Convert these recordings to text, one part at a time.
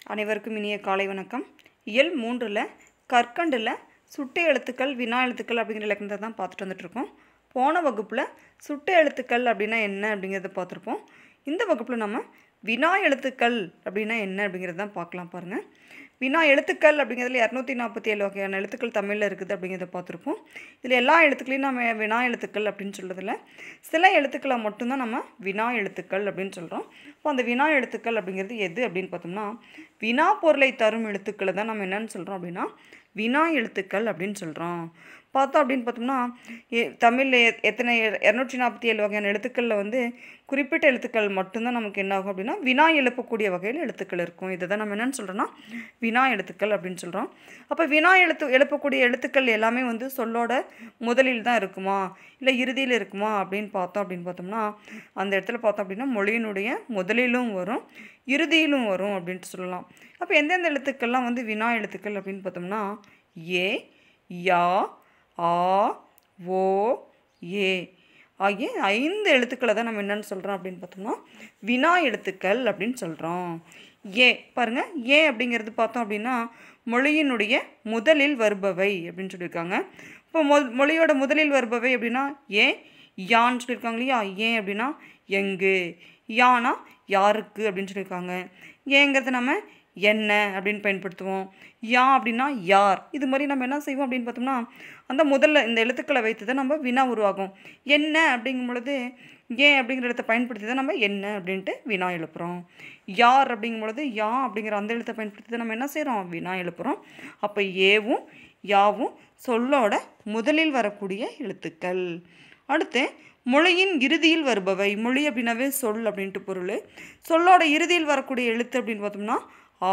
அனைவருக்கும் இனிய காலை வணக்கம் இயல் மூன்றில் கற்கண்டில் சுட்டு எழுத்துக்கள் வினா எழுத்துக்கள் அப்படிங்கிற இலக்கணத்தை தான் பார்த்துட்டு வந்துட்ருக்கோம் போன வகுப்பில் சுட்டு எழுத்துக்கள் அப்படின்னா என்ன அப்படிங்கிறத பார்த்துருப்போம் இந்த வகுப்பில் நம்ம வினா எழுத்துக்கள் அப்படின்னா என்ன அப்படிங்கிறத தான் பார்க்கலாம் பாருங்கள் வினா எழுத்துக்கள் அப்படிங்கிறதுல இரநூத்தி நாற்பத்தி ஏழு வகையான எழுத்துக்கள் தமிழில் இருக்குது அப்படிங்கிறத பார்த்துருப்போம் இதில் எல்லா எழுத்துக்களையும் நம்ம வினா எழுத்துக்கள் அப்படின்னு சொல்கிறதில்ல சில எழுத்துக்களை மட்டும்தான் நம்ம வினா எழுத்துக்கள் அப்படின்னு சொல்கிறோம் இப்போ அந்த வினா எழுத்துக்கள் அப்படிங்கிறது எது அப்படின்னு பார்த்தோம்னா வினா பொருளை தரும் எழுத்துக்களை தான் நம்ம என்னன்னு சொல்கிறோம் அப்படின்னா வினா எழுத்துக்கள் அப்படின்னு சொல்கிறோம் பார்த்தோம் அப்படின்னு பார்த்தோம்னா எ- தமிழ்ல எ- எத்தனை இரநூற்றி நாற்பத்தி ஏழு வகையான எழுத்துக்களில் வந்து குறிப்பிட்ட எழுத்துக்கள் மட்டும்தான் நமக்கு என்ன ஆகும் அப்படின்னா வினா எழுப்பக்கூடிய வகையில் எழுத்துக்கள் இருக்கும் இதை தான் நம்ம என்னன்னு சொல்கிறோன்னா வினா எழுத்துக்கள் அப்படின்னு சொல்கிறோம் அப்போ வினா எழுத்து எழுப்பக்கூடிய எழுத்துக்கள் எல்லாமே வந்து சொல்லோட முதலில் தான் இருக்குமா இல்லை இறுதியில் இருக்குமா அப்படின்னு பார்த்தோம் அப்படின்னு பார்த்தோம்னா அந்த இடத்துல பார்த்தோம் அப்படின்னா மொழியினுடைய முதலிலும் வரும் இறுதியிலும் வரும் அப்படின்ட்டு சொல்லலாம் அப்போ எந்தெந்த எழுத்துக்கள்லாம் வந்து வினா எழுத்துக்கள் அப்படின்னு பார்த்தோம்னா ஏ யா ஆ ஓ ஏ ஆகிய ஐந்து எழுத்துக்களை தான் நம்ம என்னன்னு சொல்கிறோம் அப்படின்னு பார்த்தோம்னா வினா எழுத்துக்கள் அப்படின்னு சொல்கிறோம் ஏ பாருங்க ஏ அப்படிங்கிறது பார்த்தோம் அப்படின்னா மொழியினுடைய முதலில் வருபவை அப்படின்னு சொல்லியிருக்காங்க இப்போ மொ மொழியோட முதலில் வருபவை அப்படின்னா ஏ யான்னு சொல்லியிருக்காங்க இல்லையா ஏன் அப்படின்னா எங்கு யானா யாருக்கு அப்படின்னு சொல்லியிருக்காங்க ஏங்கிறது நம்ம என்ன அப்படின்னு பயன்படுத்துவோம் யா அப்படின்னா யார் இது மாதிரி நம்ம என்ன செய்வோம் அப்படின்னு பார்த்தோம்னா அந்த முதல்ல இந்த எழுத்துக்களை வைத்து தான் நம்ம வினா உருவாகும் என்ன அப்படிங்கும் பொழுது ஏன் அப்படிங்கிற எழுத்தை பயன்படுத்தி தான் நம்ம என்ன அப்படின்ட்டு வினா எழுப்புகிறோம் யார் அப்படிங்கும் பொழுது யா அப்படிங்கிற அந்த எழுத்தை பயன்படுத்தி தான் நம்ம என்ன செய்கிறோம் வினா எழுப்புகிறோம் அப்போ ஏவும் யாவும் சொல்லோட முதலில் வரக்கூடிய எழுத்துக்கள் அடுத்து மொழியின் இறுதியில் வருபவை மொழி அப்படின்னாவே சொல் அப்படின்ட்டு பொருள் சொல்லோட இறுதியில் வரக்கூடிய எழுத்து அப்படின்னு பார்த்தோம்னா ஆ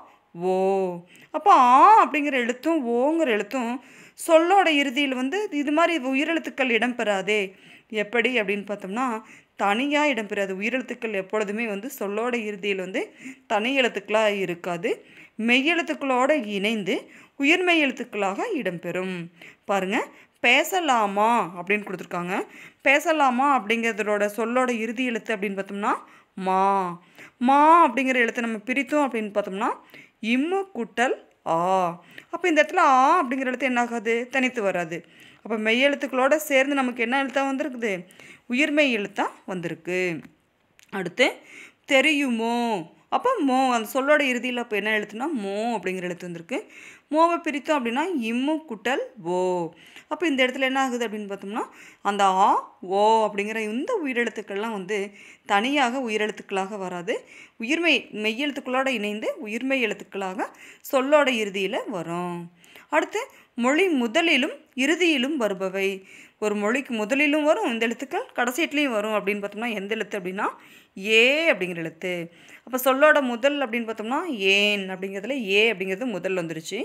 ஓ அப்போ ஆ அப்படிங்கிற எழுத்தும் ஓங்கிற எழுத்தும் சொல்லோட இறுதியில் வந்து இது மாதிரி உயிரெழுத்துக்கள் இடம்பெறாதே எப்படி அப்படின்னு பார்த்தோம்னா தனியாக இடம்பெறாது உயிரெழுத்துக்கள் எப்பொழுதுமே வந்து சொல்லோட இறுதியில் வந்து தனி எழுத்துக்களாக இருக்காது மெய்யெழுத்துக்களோடு இணைந்து உயிர்மெய் எழுத்துக்களாக இடம்பெறும் பாருங்க பேசலாமா அப்படின்னு கொடுத்துருக்காங்க பேசலாமா அப்படிங்கிறதோட சொல்லோட இறுதி எழுத்து அப்படின்னு பார்த்தோம்னா மா மா அப்படிங்கிற எழுத்தை நம்ம பிரித்தோம் அப்படின்னு பார்த்தோம்னா இம்மு குட்டல் ஆ அப்போ இந்த இடத்துல ஆ அப்படிங்கிற எழுத்து என்ன ஆகாது தனித்து வராது அப்போ மெய் எழுத்துக்களோட சேர்ந்து நமக்கு என்ன எழுத்தா வந்திருக்குது உயிர்மெய் எழுத்தா வந்திருக்கு அடுத்து தெரியுமோ அப்போ மோ அந்த சொல்லோட இறுதியில் அப்போ என்ன எழுத்துனா மோ அப்படிங்கிற எழுத்து வந்திருக்கு மோவை பிரித்தோம் அப்படின்னா இம்மு குட்டல் ஓ அப்போ இந்த இடத்துல என்ன ஆகுது அப்படின்னு பார்த்தோம்னா அந்த ஆ ஓ அப்படிங்கிற இந்த உயிரெழுத்துக்கள்லாம் வந்து தனியாக உயிரெழுத்துக்களாக வராது உயிர்மெய் மெய்யெழுத்துக்களோடு இணைந்து உயிர்மெய் எழுத்துக்களாக சொல்லோட இறுதியில் வரும் அடுத்து மொழி முதலிலும் இறுதியிலும் வருபவை ஒரு மொழிக்கு முதலிலும் வரும் இந்த எழுத்துக்கள் கடைசியிட்லேயும் வரும் அப்படின்னு பார்த்தோம்னா எந்த எழுத்து அப்படின்னா ஏ அப்படிங்கிற எழுத்து அப்போ சொல்லோட முதல் அப்படின்னு பார்த்தோம்னா ஏன் அப்படிங்கிறதுல ஏ அப்படிங்கிறது முதல் வந்துருச்சு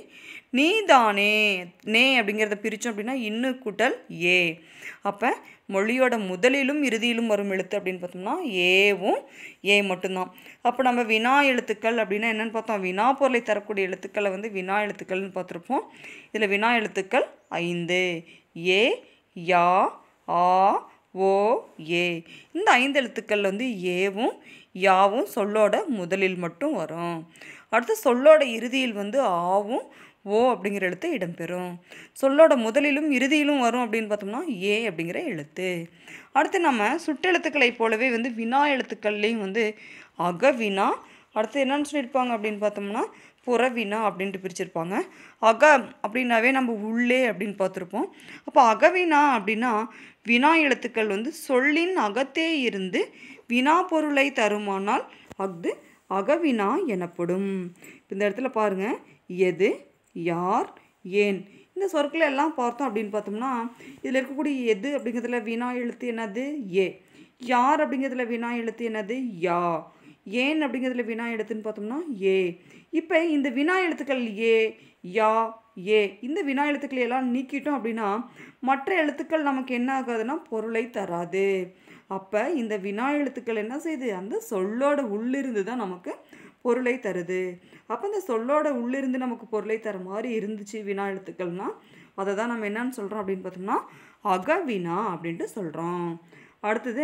நீதானே நே அப்படிங்கிறத பிரித்தோம் அப்படின்னா இன்னு கூட்டல் ஏ அப்போ மொழியோட முதலிலும் இறுதியிலும் வரும் எழுத்து அப்படின்னு பார்த்தோம்னா ஏவும் ஏ மட்டும்தான் அப்போ நம்ம வினா எழுத்துக்கள் அப்படின்னா என்னென்னு பார்த்தோம் வினா பொருளை தரக்கூடிய எழுத்துக்களை வந்து வினா எழுத்துக்கள்னு பார்த்துருப்போம் இதில் வினா எழுத்துக்கள் ஐந்து ஏ யா ஆ ஓ ஏ இந்த ஐந்து எழுத்துக்கள் வந்து ஏவும் யாவும் சொல்லோட முதலில் மட்டும் வரும் அடுத்து சொல்லோட இறுதியில் வந்து ஆவும் ஓ அப்படிங்கிற எழுத்து இடம்பெறும் சொல்லோட முதலிலும் இறுதியிலும் வரும் அப்படின்னு பார்த்தோம்னா ஏ அப்படிங்கிற எழுத்து அடுத்து நம்ம சுட்டெழுத்துக்களைப் போலவே வந்து வினா எழுத்துக்கள்லேயும் வந்து அகவினா அடுத்து என்னன்னு சொல்லியிருப்பாங்க அப்படின்னு பார்த்தோம்னா புறவினா அப்படின்ட்டு பிரிச்சிருப்பாங்க அக அப்படின்னாவே நம்ம உள்ளே அப்படின்னு பார்த்துருப்போம் அப்போ அகவினா அப்படின்னா வினா எழுத்துக்கள் வந்து சொல்லின் அகத்தே இருந்து வினா பொருளை தருமானால் அஃது அகவினா எனப்படும் இந்த இடத்துல பாருங்க எது யார் ஏன் இந்த சொற்களை எல்லாம் பார்த்தோம் அப்படின்னு பார்த்தோம்னா இதில் இருக்கக்கூடிய எது அப்படிங்கிறதுல வினா எழுத்து என்னது ஏ யார் அப்படிங்கிறதுல வினா எழுத்து என்னது யா ஏன் அப்படிங்கிறதுல வினா எழுத்துன்னு பார்த்தோம்னா ஏ இப்போ இந்த வினா எழுத்துக்கள் ஏ யா ஏ இந்த வினா எழுத்துக்களை எல்லாம் நீக்கிட்டோம் அப்படின்னா மற்ற எழுத்துக்கள் நமக்கு என்ன ஆகாதுன்னா பொருளை தராது அப்போ இந்த வினா எழுத்துக்கள் என்ன செய்யுது அந்த சொல்லோட உள்ளிருந்து தான் நமக்கு பொருளை தருது அப்போ இந்த சொல்லோட உள்ளிருந்து நமக்கு பொருளை தர மாதிரி இருந்துச்சு வினா எழுத்துக்கள்னா அதை தான் நம்ம என்னன்னு சொல்கிறோம் அப்படின்னு பார்த்தோம்னா அகவினா அப்படின்ட்டு சொல்கிறோம் அடுத்தது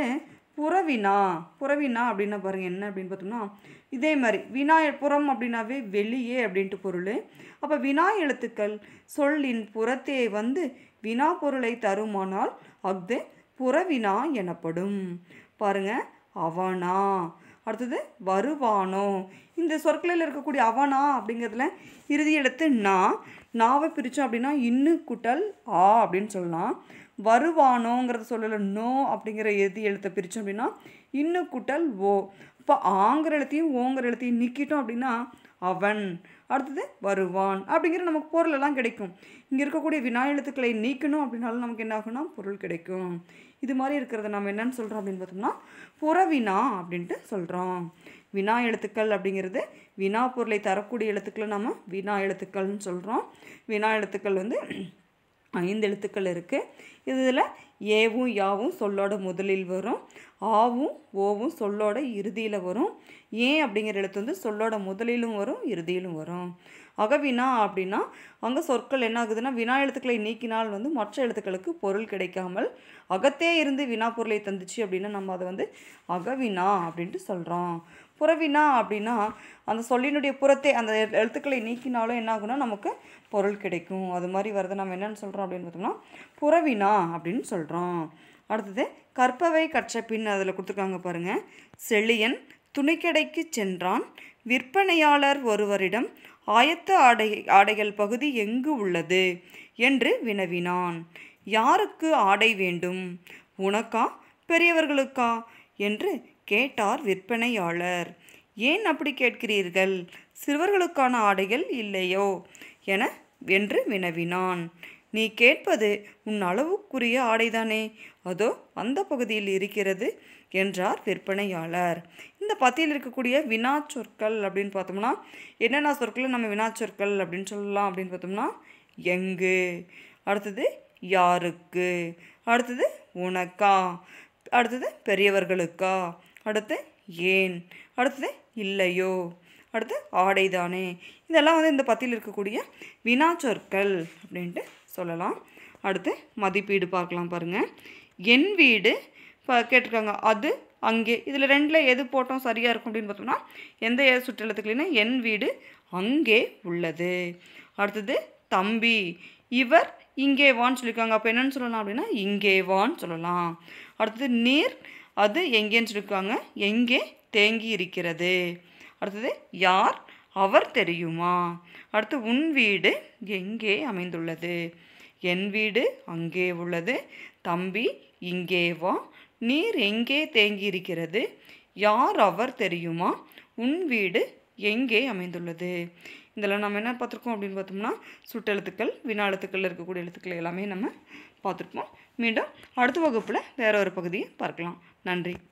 புறவினா புறவினா அப்படின்னா பாருங்கள் என்ன அப்படின்னு பார்த்தோம்னா இதே மாதிரி வினாய புறம் அப்படின்னாவே வெளியே அப்படின்ட்டு பொருள் அப்போ வினா எழுத்துக்கள் சொல்லின் புறத்தே வந்து வினா பொருளை தருமானால் அஃது புறவினா எனப்படும் பாருங்க அவனா அடுத்தது வருவானோ இந்த சொற்களில் இருக்கக்கூடிய அவனா அப்படிங்கிறதுல இறுதி எழுத்து நா நாவை பிரித்தோம் அப்படின்னா இன்னு குட்டல் ஆ அப்படின்னு சொல்லலாம் வருவானோங்கிறத சொல்லலை நோ அப்படிங்கிற இறுதி எழுத்தை பிரித்தோம் அப்படின்னா இன்னு குட்டல் ஓ இப்போ ஆங்கிற எழுத்தையும் ஓங்கிற எழுத்தையும் நீக்கிட்டோம் அப்படின்னா அவன் அடுத்தது வருவான் அப்படிங்கிற நமக்கு பொருள் எல்லாம் கிடைக்கும் இங்கே இருக்கக்கூடிய வினா எழுத்துக்களை நீக்கணும் அப்படின்னாலும் நமக்கு என்ன ஆகும்னா பொருள் கிடைக்கும் இது மாதிரி இருக்கிறத நம்ம என்னன்னு சொல்கிறோம் அப்படின்னு பார்த்தோம்னா புறவினா அப்படின்ட்டு சொல்கிறோம் வினா எழுத்துக்கள் அப்படிங்கிறது வினா பொருளை தரக்கூடிய எழுத்துக்களை நம்ம வினா எழுத்துக்கள்னு சொல்கிறோம் வினா எழுத்துக்கள் வந்து ஐந்து எழுத்துக்கள் இருக்குது இதில் ஏவும் யாவும் சொல்லோட முதலில் வரும் ஆவும் ஓவும் சொல்லோட இறுதியில் வரும் ஏன் அப்படிங்கிற எழுத்து வந்து சொல்லோட முதலிலும் வரும் இறுதியிலும் வரும் அகவினா அப்படின்னா அங்கே சொற்கள் என்ன ஆகுதுன்னா வினா எழுத்துக்களை நீக்கினால் வந்து மற்ற எழுத்துக்களுக்கு பொருள் கிடைக்காமல் அகத்தே இருந்து வினா பொருளை தந்துச்சு அப்படின்னா நம்ம அதை வந்து அகவினா அப்படின்ட்டு சொல்கிறோம் புறவினா அப்படின்னா அந்த சொல்லினுடைய புறத்தே அந்த எழு- எழுத்துக்களை நீக்கினாலும் என்ன ஆகும்னா நமக்கு பொருள் கிடைக்கும் அது மாதிரி வரதை நம்ம என்னன்னு சொல்கிறோம் அப்படின்னு பார்த்தோம்னா புறவினா அப்படின்னு சொல்கிறோம் அடுத்தது கற்பவை கற்ற பின் அதில் கொடுத்துருக்காங்க பாருங்க செழியன் துணிக்கடைக்கு சென்றான் விற்பனையாளர் ஒருவரிடம் ஆயத்த ஆடை ஆடைகள் பகுதி எங்கு உள்ளது என்று வினவினான் யாருக்கு ஆடை வேண்டும் உனக்கா பெரியவர்களுக்கா என்று கேட்டார் விற்பனையாளர் ஏன் அப்படி கேட்கிறீர்கள் சிறுவர்களுக்கான ஆடைகள் இல்லையோ என என்று வினவினான் நீ கேட்பது உன் அளவுக்குரிய ஆடைதானே அதோ அந்த பகுதியில் இருக்கிறது என்றார் விற்பனையாளர் இந்த பத்தியில் இருக்கக்கூடிய வினா சொற்கள் அப்படின்னு பார்த்தோம்னா என்னென்ன சொற்களை நம்ம வினா சொற்கள் அப்படின்னு சொல்லலாம் அப்படின்னு பார்த்தோம்னா எங்கு அடுத்தது யாருக்கு அடுத்தது உனக்கா அடுத்தது பெரியவர்களுக்கா அடுத்து ஏன் அடுத்தது இல்லையோ அடுத்து ஆடைதானே இதெல்லாம் வந்து இந்த பத்தியில் இருக்கக்கூடிய வினா சொற்கள் அப்படின்ட்டு சொல்லலாம் அடுத்து மதிப்பீடு பார்க்கலாம் பாருங்கள் என் வீடு இப்போ கேட்டிருக்காங்க அது அங்கே இதில் ரெண்டில் எது போட்டோம் சரியாக இருக்கும் அப்படின்னு பார்த்தோம்னா எந்த சுற்றெழுத்துக்களைனா என் வீடு அங்கே உள்ளது அடுத்தது தம்பி இவர் இங்கே வான்னு சொல்லியிருக்காங்க அப்போ என்னன்னு சொல்லலாம் அப்படின்னா இங்கே வான்னு சொல்லலாம் அடுத்தது நீர் அது எங்கேன்னு சொல்லியிருக்காங்க எங்கே தேங்கி இருக்கிறது அடுத்தது யார் அவர் தெரியுமா அடுத்து உன் வீடு எங்கே அமைந்துள்ளது என் வீடு அங்கே உள்ளது தம்பி இங்கே வா நீர் எங்கே தேங்கி இருக்கிறது யார் அவர் தெரியுமா உன் வீடு எங்கே அமைந்துள்ளது இதில் நம்ம என்ன பார்த்துருக்கோம் அப்படின்னு பார்த்தோம்னா சுட்டெழுத்துக்கள் வினா எழுத்துக்கள் இருக்கக்கூடிய எழுத்துக்கள் எல்லாமே நம்ம பார்த்துருப்போம் மீண்டும் அடுத்த வகுப்பில் வேற ஒரு பகுதியை பார்க்கலாம் நன்றி